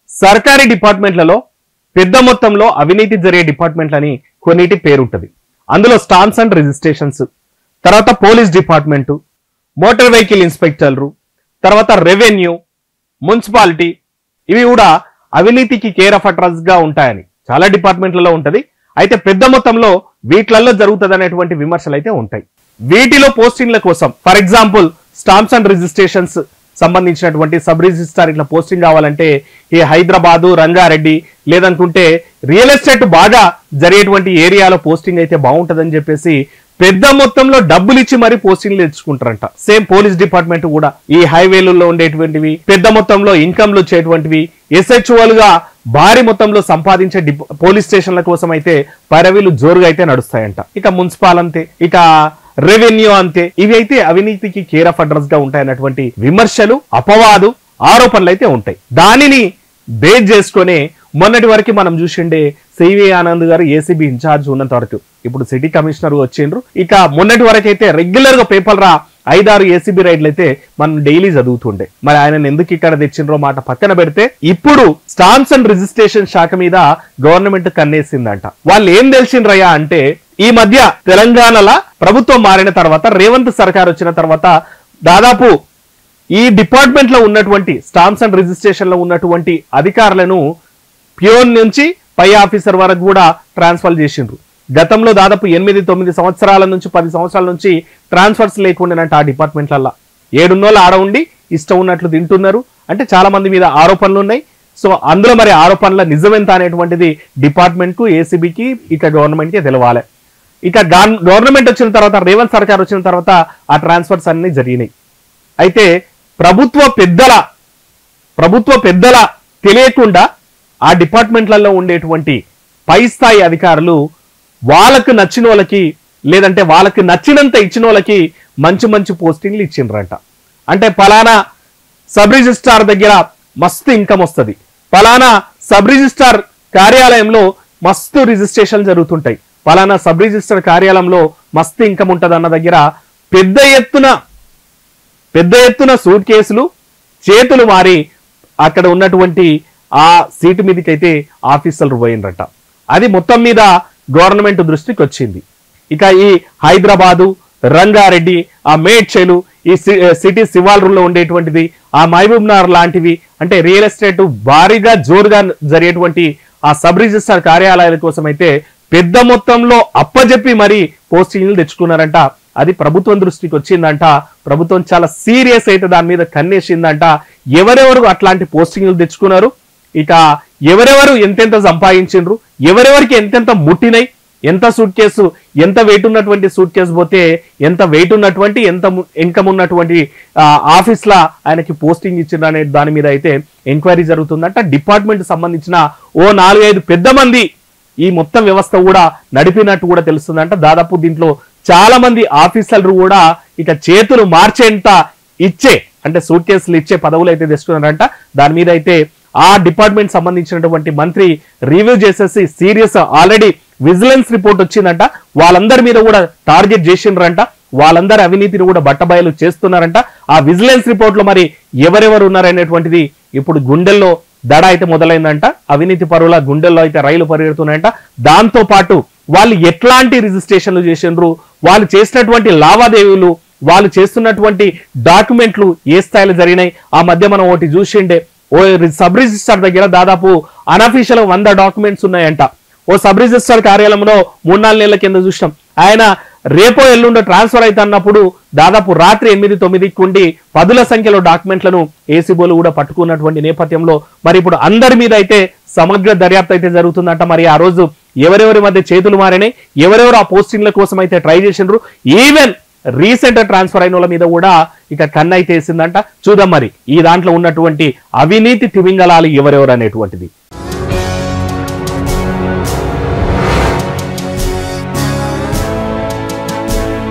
సర్కారీ డిపార్ట్మెంట్లలో పెద్ద మొత్తంలో అవినీతి జరిగే డిపార్ట్మెంట్లని కొన్నిటి పేరుంటది అందులో స్టాంప్స్ అండ్ రిజిస్ట్రేషన్స్ తర్వాత పోలీస్ డిపార్ట్మెంటు మోటార్ వెహికల్ ఇన్స్పెక్టర్లు తర్వాత రెవెన్యూ మున్సిపాలిటీ ఇవి కూడా అవినీతికి కేర్ ఆఫ్ అట్రస్ గా ఉంటాయని చాలా డిపార్ట్మెంట్లలో ఉంటది అయితే పెద్ద మొత్తంలో వీటిలలో జరుగుతుంది అనేటువంటి విమర్శలు అయితే ఉంటాయి వీటిలో పోస్టింగ్ల కోసం for example stamps and registrations సంబంధించినటువంటి సబ్ రిజిస్టార్ ఇట్లా పోస్టింగ్ కావాలంటే ఈ హైదరాబాదు రంగారెడ్డి లేదనుకుంటే రియల్ ఎస్టేట్ బాగా జరిగేటువంటి ఏరియాలో పోస్టింగ్ అయితే బాగుంటదని చెప్పేసి పెద్ద మొత్తంలో డబ్బులు ఇచ్చి మరి పోస్టింగ్లు తెచ్చుకుంటారంట సేమ్ పోలీస్ డిపార్ట్మెంట్ కూడా ఈ హైవేలలో ఉండేటువంటివి పెద్ద మొత్తంలో ఇన్కమ్లు వచ్చేటువంటివి ఎస్హెచ్ఓల్ గా భారీ మొత్తంలో సంపాదించే డిప- పోలీస్ స్టేషన్ల కోసం అయితే పరవీలు జోరుగా అయితే నడుస్తాయంట ఇక మున్సిపాల్ అంతే ఇక రెవెన్యూ అంతే ఇవి అయితే అవినీతికి కేర్ ఆఫ్ అడ్రస్ గా ఉంటాయన్నటువంటి విమర్శలు అపవాదు ఆరోపణలు అయితే ఉంటాయి దానిని బేస్ చేసుకొని మొన్నటి వరకు మనం చూసిండే సివి ఆనంద్ గారు ఏసీబీ ఇన్ఛార్జ్ ఉన్నంత వరకు ఇప్పుడు సిటీ కమిషనర్ వచ్చిండ్రు ఇక మొన్నటి వరకు అయితే రెగ్యులర్ గా పేపర్ రా ఐదారు ఏసీబీ రైడ్లు అయితే మనం డైలీ చదువుతుండే మరి ఆయన ఎందుకు ఇక్కడ తెచ్చిండ్రో మాట పక్కన పెడితే ఇప్పుడు స్టాంప్స్ అండ్ రిజిస్ట్రేషన్ శాఖ మీద గవర్నమెంట్ కన్నేసిందంట వాళ్ళు ఏం తెలిసిండ్రయ్యా అంటే ఈ మధ్య తెలంగాణలో ప్రభుత్వం మారిన తర్వాత రేవంత్ సర్కార్ వచ్చిన తర్వాత దాదాపు ఈ డిపార్ట్మెంట్ లో ఉన్నటువంటి స్టాంప్స్ అండ్ రిజిస్ట్రేషన్ లో ఉన్నటువంటి అధికారులను ప్యూన్ నుంచి పై ఆఫీసర్ వరకు కూడా ట్రాన్స్ఫర్ చేసిండ్రు గతంలో దాదాపు ఎనిమిది తొమ్మిది సంవత్సరాల నుంచి పది సంవత్సరాల నుంచి ట్రాన్స్ఫర్స్ లేకుండానంట ఆ డిపార్ట్మెంట్లల్లో ఏడున్నోళ్ళు ఆడ ఉండి ఇష్టం ఉన్నట్లు తింటున్నారు అంటే చాలా మంది మీద ఆరోపణలు ఉన్నాయి సో అందులో మరి ఆరోపణల నిజమెంత అనేటువంటిది డిపార్ట్మెంట్ కు ఏసీబీకి ఇక గవర్నమెంట్ కి తెలవాలి ఇక గవర్న- గవర్నమెంట్ వచ్చిన తర్వాత రేవంత్ సర్కార్ వచ్చిన తర్వాత ఆ ట్రాన్స్ఫర్స్ అన్ని జరిగినాయి అయితే ప్రభుత్వ పెద్దల ప్రభుత్వ పెద్దల తెలియకుండా ఆ డిపార్ట్మెంట్లలో ఉండేటువంటి పై స్థాయి అధికారులు వాళ్ళకు నచ్చిన వాళ్ళకి లేదంటే వాళ్ళకి నచ్చినంత ఇచ్చిన వాళ్ళకి మంచి మంచి పోస్టింగ్లు ఇచ్చిండ్రంట అంటే పలానా సబ్ రిజిస్ట్రార్ దగ్గర మస్తు ఇన్కమ్ వస్తుంది పలానా సబ్ రిజిస్ట్రార్ కార్యాలయంలో మస్తు రిజిస్ట్రేషన్ జరుగుతుంటాయి పలానా సబ్ రిజిస్ట్రార్ కార్యాలయంలో మస్తు ఇన్కమ్ ఉంటుంది అన్న దగ్గర పెద్ద ఎత్తున పెద్ద ఎత్తున సూట్ కేసులు చేతులు మారి అక్కడ ఉన్నటువంటి ఆ సీటు మీదకైతే ఆఫీసర్లు పోయినరట అది మొత్తం మీద గవర్నమెంట్ దృష్టికి వచ్చింది ఇక ఈ హైదరాబాదు రంగారెడ్డి ఆ మేడ్చలు ఈ సి- సిటీ శివాలరులో ఉండేటువంటిది ఆ మహబూబ్నగర్ లాంటివి అంటే రియల్ ఎస్టేట్ భారీగా జోరుగా జరిగేటువంటి ఆ సబ్ రిజిస్టార్ కార్యాలయాల కోసం అయితే పెద్ద మొత్తంలో అప్పజెప్పి మరి పోస్టింగ్లు తెచ్చుకున్నారంట అది ప్రభుత్వం దృష్టికి వచ్చిందంట ప్రభుత్వం చాలా సీరియస్ అయితే దాని మీద కన్నేసిందంట ఎవరెవరు అట్లాంటి పోస్టింగ్లు తెచ్చుకున్నారు ఇక ఎవరెవరు ఎంతెంత సంపాదించిండ్రు ఎవరెవరికి ఎంతెంత ముట్టినాయి ఎంత సూట్ కేసు ఎంత వెయిట్ ఉన్నటువంటి సూట్ కేసు పోతే ఎంత వెయిట్ ఉన్నటువంటి ఎంత ఇన్కమ్ ఉన్నటువంటి ఆఫీస్ లా ఆయనకి పోస్టింగ్ ఇచ్చిండ్రు అనే దాని మీద అయితే ఎంక్వైరీ జరుగుతుందంట డిపార్ట్మెంట్ సంబంధించిన ఓ నాలుగైదు పెద్ద మంది ఈ మొత్తం వ్యవస్థ కూడా నడిపినట్టు కూడా తెలుస్తుందంట దాదాపు దీంట్లో చాలా మంది ఆఫీసర్లు కూడా ఇక చేతులు మార్చేంత ఇచ్చే అంటే సూట్ కేసులు ఇచ్చే పదవులు అయితే తెచ్చుకున్నారంట దాని మీద అయితే ఆ డిపార్ట్మెంట్ సంబంధించినటువంటి మంత్రి రివ్యూ చేసేసి సీరియస్ ఆల్రెడీ విజిలెన్స్ రిపోర్ట్ వచ్చిందంట వాళ్ళందరి మీద కూడా టార్గెట్ చేసిండ్రంట వాళ్ళందరి అవినీతిని కూడా బట్టబయలు చేస్తున్నారంట ఆ విజిలెన్స్ రిపోర్ట్ లో మరి ఎవరెవరు ఉన్నారనేటువంటిది ఇప్పుడు గుండెల్లో దడ అయితే మొదలైందంట అవినీతి పరుల గుండెల్లో అయితే రైలు పరిగెడుతున్నాయంట దాంతో పాటు వాళ్ళు ఎట్లాంటి రిజిస్ట్రేషన్లు చేసిండ్రు వాళ్ళు చేసినటువంటి లావాదేవీలు వాళ్ళు చేస్తున్నటువంటి డాక్యుమెంట్లు ఏ స్థాయిలో జరిగినాయి ఆ మధ్య మనం ఒకటి చూసిండే ఓ సబ్ రిజిస్టర్ దగ్గర దాదాపు అనఫీషియల్ వంద డాక్యుమెంట్స్ ఉన్నాయంట ఓ సబ్ రిజిస్టర్ కార్యాలయంలో మూడు నాలుగు నెలల కింద చూసినాం ఆయన రేపో ఎల్లుండో ట్రాన్స్ఫర్ అయితే అన్నప్పుడు దాదాపు రాత్రి ఎనిమిది తొమ్మిదికి ఉండి పదుల సంఖ్యలో డాక్యుమెంట్లను ఏసీబోలు కూడా పట్టుకున్నటువంటి నేపథ్యంలో మరి ఇప్పుడు అందరి మీద అయితే సమగ్ర దర్యాప్తు అయితే జరుగుతుందంట మరి ఆ రోజు ఎవరెవరి మధ్య చేతులు మారినాయి ఎవరెవరు ఆ పోస్టింగ్ల కోసం అయితే ట్రై చేసిండ్రు ఈవెన్ రీసెంట్ ట్రాన్స్ఫర్ అయిన వాళ్ళ మీద కూడా ఇక కన్ను అయితే వేసిందంట చూద్దాం మరి ఈ దాంట్లో ఉన్నటువంటి అవినీతి తిమింగలాలు ఎవరెవరు అనేటువంటిది